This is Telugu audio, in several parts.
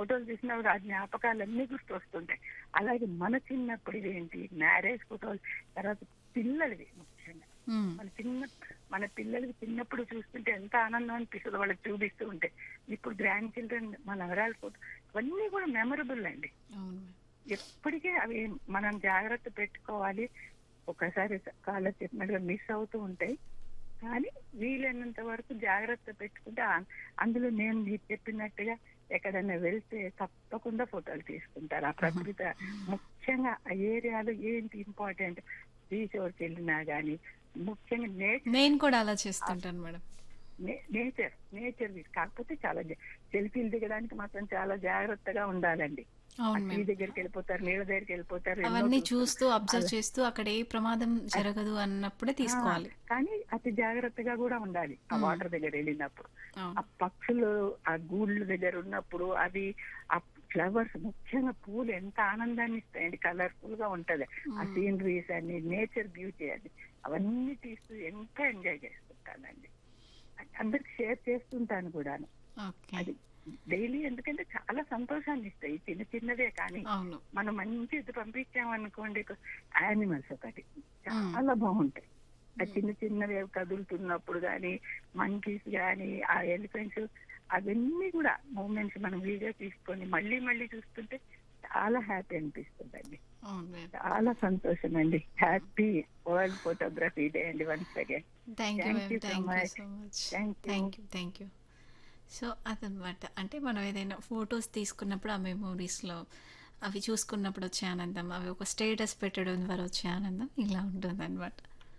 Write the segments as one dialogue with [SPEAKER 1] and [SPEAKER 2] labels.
[SPEAKER 1] ఫోటోలు తీసినప్పుడు ఆ జ్ఞాపకాలు అన్ని గుర్తు వస్తుంటాయి అలాగే మన చిన్నప్పుడు ఏంటి మ్యారేజ్ ఫోటోలు తర్వాత పిల్లలవి ముఖ్యంగా
[SPEAKER 2] ఉమ్,
[SPEAKER 1] మన చిన్న మన పిల్లలకి చిన్నప్పుడు చూస్తుంటే ఎంత ఆనందం అనిపిస్తుందో వాళ్ళకి చూపిస్తూ ఉంటే ఇప్పుడు గ్రాండ్ చిల్డ్రన్ మన నవరాల ఫోటో ఇవన్నీ కూడా మెమరబుల్ అండి
[SPEAKER 2] అవును మేడం.
[SPEAKER 1] ఎప్పటికీ అవి మనం జాగ్రత్త పెట్టుకోవాలి ఒకసారి కాళ్ళ చెప్పినట్టుగా మిస్ అవుతూ ఉంటాయి కానీ వీలైనంత వరకు జాగ్రత్త పెట్టుకుంటే ఆ- అందులో నేను మీరు చెప్పినట్టుగా ఎక్కడైనా వెళ్తే తప్పకుండా ఫోటోలు తీసుకుంటారు ఆ ప్రకృతి ముఖ్యంగా ఆ ఏరియాలో ఏంటి ఇంపార్టెంట్ బీచ్ వెళ్ళినా కానీ ముఖ్యంగా నేచర్
[SPEAKER 2] నేను కూడా అలా చేస్తుంటాను మేడం
[SPEAKER 1] నేచర్ నేచర్ కాకపోతే చాలా సెల్ఫీలు దిగడానికి మాత్రం చాలా జాగ్రత్తగా ఉండాలండి ఆ
[SPEAKER 2] అవును
[SPEAKER 1] ట్రీ
[SPEAKER 2] మేడం
[SPEAKER 1] దగ్గరికి వెళ్ళిపోతారు నీళ్ళ దగ్గరికి వెళ్ళిపోతారు ఎన్నో
[SPEAKER 2] అవన్నీ
[SPEAKER 1] చూస్తారు.
[SPEAKER 2] చూస్తూ అబ్జర్వ్ చేస్తూ అక్కడ ఏ ప్రమాదం జరగదు అన్నప్పుడే తీసుకోవాలి
[SPEAKER 1] ఆ, కానీ అతి జాగ్రత్తగా కూడా ఉండాలి ఆ
[SPEAKER 2] మ్మ్.
[SPEAKER 1] వాటర్ దగ్గర వెళ్ళినప్పుడు ఆ
[SPEAKER 2] అవును
[SPEAKER 1] పక్షులు ఆ గూళ్ళ దగ్గర ఉన్నప్పుడు అవి ఆ ఫ్లవర్స్ ముఖ్యంగా పూలు ఎంత ఆనందాన్ని ఇస్తాయండి కలర్ఫుల్ గా ఉంటది ఆ
[SPEAKER 2] మ్మ్.
[SPEAKER 1] సీనరీస్ అని నేచర్ బ్యూటీ అని అవన్నీ తీస్తూ ఎంత ఎంజాయ్ చేస్తుంటానండి అందరికి షేర్ చేస్తుంటాను కూడాను
[SPEAKER 2] ఓకే
[SPEAKER 1] అది డైలీ ఎందుకంటే చాలా సంతోషాన్ని ఇస్తాయి ఈ చిన్న చిన్నవే కానీ
[SPEAKER 2] అవును
[SPEAKER 1] మనం మంచి ఇది పంపించామనుకోండి యానిమల్స్ ఒకటి చాలా బాగుంటాయి ఆ చిన్న చిన్నవి అవి కదులుతున్నప్పుడు కానీ మంకీస్ కానీ ఆ ఎలిఫెంట్స్ అవన్నీ కూడా మూమెంట్స్ మనం వీడియో తీసుకొని మళ్ళీ మళ్ళీ చూస్తుంటే చాలా హ్యాపీ అనిపిస్తుందండి
[SPEAKER 2] అవును మేడం
[SPEAKER 1] చాలా సంతోషం అండి హ్యాపీ వరల్డ్ ఫోటోగ్రఫీ డే అండి once again
[SPEAKER 2] thank you
[SPEAKER 1] Thank
[SPEAKER 2] ma'am
[SPEAKER 1] you so
[SPEAKER 2] thank you
[SPEAKER 1] much.
[SPEAKER 2] So much
[SPEAKER 1] Thank you.
[SPEAKER 2] Thank you thank you so అదనమాట అంటే మనం ఏదైనా ఫొటోస్ తీసుకున్నప్పుడు ఆ మెమోరీస్లో అవి చూసుకున్నప్పుడు వచ్చే ఆనందం అవి ఒక స్టేటస్ పెట్టడం ద్వారా వచ్చే ఆనందం ఇలా ఉంటుంది అనమాట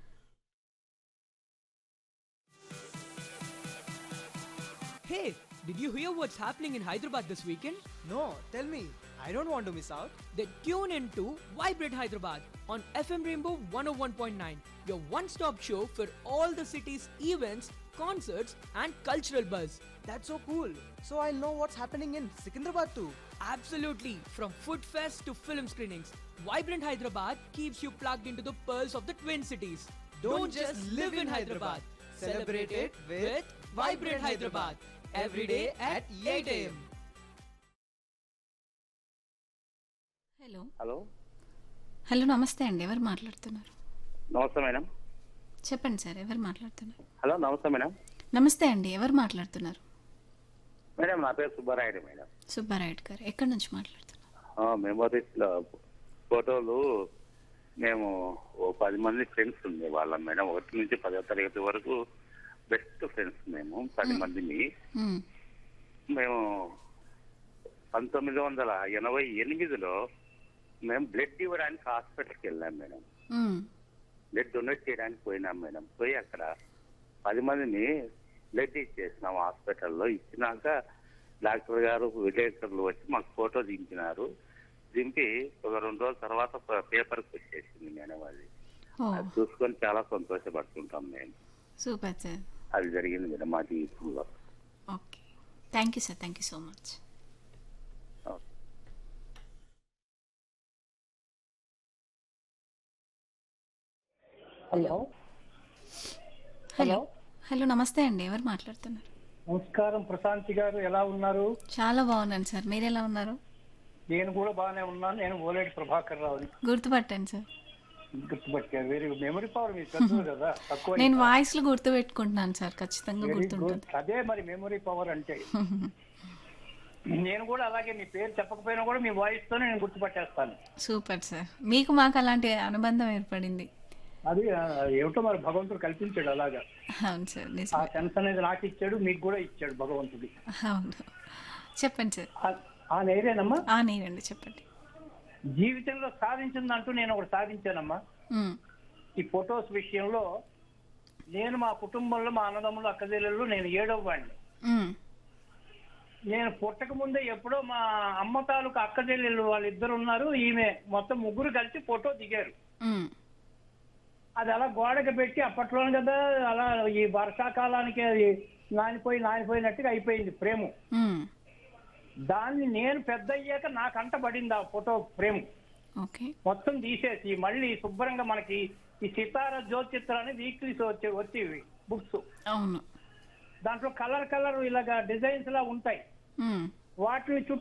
[SPEAKER 3] Hey, did you hear what's happening in Hyderabad this weekend?
[SPEAKER 4] No, tell me. I don't want to miss out.
[SPEAKER 3] Then tune in to Vibrate Hyderabad on FM Rainbow 101.9, your one stop show for all the city's events, concerts, and cultural buzz.
[SPEAKER 4] That's so cool. So I'll know what's happening in Secunderabad too.
[SPEAKER 3] Absolutely, from food fest to film screenings, Vibrant Hyderabad keeps you plugged into the pearls of the Twin Cities.
[SPEAKER 4] Don't just live in Hyderabad. Celebrate it with
[SPEAKER 3] Vibrant Hyderabad every day at 8 a.m.
[SPEAKER 2] Hello
[SPEAKER 5] hello
[SPEAKER 2] hello నమస్తే అండి ఎవరు మాట్లాడుతున్నారు
[SPEAKER 5] నమస్తే మేడం
[SPEAKER 2] చెప్పండి సార్ ఎవరు మాట్లాడుతున్నారు
[SPEAKER 5] హలో నమస్తే మేడం
[SPEAKER 2] నమస్తే అండి ఎవరు మాట్లాడుతున్నారు
[SPEAKER 5] మేడం నా పేరు సుబ్బారాయుడు మేడం
[SPEAKER 2] సుబ్బారాయుడు గారు ఎక్కడి నుంచి మాట్లాడుతున్నారు
[SPEAKER 5] మెమోరీస్ లో ఫోటోలు మేము ఓ పది మంది ఫ్రెండ్స్ ఉండే వాళ్ళం మేడం ఒకటి నుంచి పదో తరగతి వరకు బెస్ట్ ఫ్రెండ్స్ మేము పది మందిని
[SPEAKER 2] మ్మ్.
[SPEAKER 5] మేము పంతొమ్మిది వందల ఎనభై ఎనిమిదిలో మేము బ్లడ్ ఇవ్వడానికి హాస్పిటల్కి వెళ్ళాం మేడం
[SPEAKER 2] మ్మ్.
[SPEAKER 5] బ్లడ్ డొనేట్ చేయడానికి పోయినాం మేడం పోయి అక్కడ పది మందిని బ్లడ్ ఇచ్చేసినాం హాస్పిటల్లో ఇచ్చినాక డాక్టర్ గారు విలేకరులు వచ్చి మాకు ఫోటో దింపినారు దింపి ఒక రెండు రోజుల తర్వాత ప- పేపర్కి వచ్చేసింది మేడం అది
[SPEAKER 2] ఓ
[SPEAKER 5] అది చూసుకొని చాలా సంతోషపడుతుంటాం మేము
[SPEAKER 2] సూపర్ సార్
[SPEAKER 5] అది జరిగింది మేడం మా జీవితంలో
[SPEAKER 2] okay thank you sir thank you so much
[SPEAKER 5] okay.
[SPEAKER 6] Hello
[SPEAKER 2] hello hello నమస్తే అండి ఎవరు మాట్లాడుతున్నారు
[SPEAKER 6] నమస్కారం ప్రశాంతి గారు ఎలా ఉన్నారు
[SPEAKER 2] చాలా బాగున్నాను సార్ మీరు ఎలా ఉన్నారు
[SPEAKER 6] నేను కూడా బాగానే ఉన్నాను నేను ఓలేటి ప్రభాకర్ రావుని
[SPEAKER 2] గుర్తుపట్టాను సార్
[SPEAKER 6] గుర్తుపట్టారు వెరీ మెమరీ పవర్ మీకు తెలుసు కదా తక్కువ
[SPEAKER 2] నేను వాయిస్లు గుర్తుపెట్టుకుంటున్నాను సార్ ఖచ్చితంగా
[SPEAKER 6] వెరీ గుడ్
[SPEAKER 2] గుర్తుంటుంది
[SPEAKER 6] అదే మరి మెమరీ పవర్ అంటే నేను కూడా అలాగే మీ పేరు చెప్పకపోయినా కూడా మీ వాయిస్ తోనే నేను గుర్తుపట్టేస్తాను
[SPEAKER 2] సూపర్ సార్ మీకు మాకు అలాంటి అనుబంధం ఏర్పడింది
[SPEAKER 6] అది ఆ, ఏమిటో మరి భగవంతుడు కల్పించాడు అలాగా
[SPEAKER 2] అవును సార్
[SPEAKER 6] ఆ
[SPEAKER 2] నిజమే
[SPEAKER 6] సెన్స్ అనేది నాకు ఇచ్చాడు మీకు కూడా ఇచ్చాడు భగవంతుడి
[SPEAKER 2] అవును చెప్పండి సార్
[SPEAKER 6] ఆ- ఆ నేరేనమ్మా
[SPEAKER 2] ఆ నేనండి చెప్పండి
[SPEAKER 6] జీవితంలో సాధించిందంటూ నేను ఒకటి సాధించానమ్మా
[SPEAKER 2] మ్మ్.
[SPEAKER 6] ఈ ఫొటోస్ విషయంలో నేను మా కుటుంబంలో మా అన్నదమ్ములు అక్కజెల్లెళ్ళు నేను ఏడవ వాడిని
[SPEAKER 2] మ్మ్.
[SPEAKER 6] నేను పుట్టక ముందే ఎప్పుడో మా అమ్మ తాలూకు అక్కజెల్లెళ్ళు వాళ్ళిద్దరు ఉన్నారు ఈమె మొత్తం ముగ్గురు కలిసి ఫోటో దిగారు
[SPEAKER 2] మ్మ్.
[SPEAKER 6] అది అలా గోడకి పెట్టి అప్పట్లోనే కదా అలా ఈ వర్షాకాలానికి అది నానిపోయి నానిపోయినట్టుగా అయిపోయింది ఫ్రేము
[SPEAKER 2] మ్మ్.
[SPEAKER 6] దాన్ని నేను పెద్ద అయ్యాక నాకు అంట పడింది ఆ ఫోటో ఫ్రేమ్
[SPEAKER 2] ఓకే
[SPEAKER 6] మొత్తం తీసేసి మళ్ళీ శుభ్రంగా మనకి ఈ సితార జ్యోతిత్ర అని వీక్లీస్ వచ్చే వచ్చేవి బుక్స్
[SPEAKER 2] అవును
[SPEAKER 6] దాంట్లో కలర్ కలర్ ఇలాగా డిజైన్స్ లా ఉంటాయి
[SPEAKER 2] మ్మ్.
[SPEAKER 6] వాటిని చుట్టూ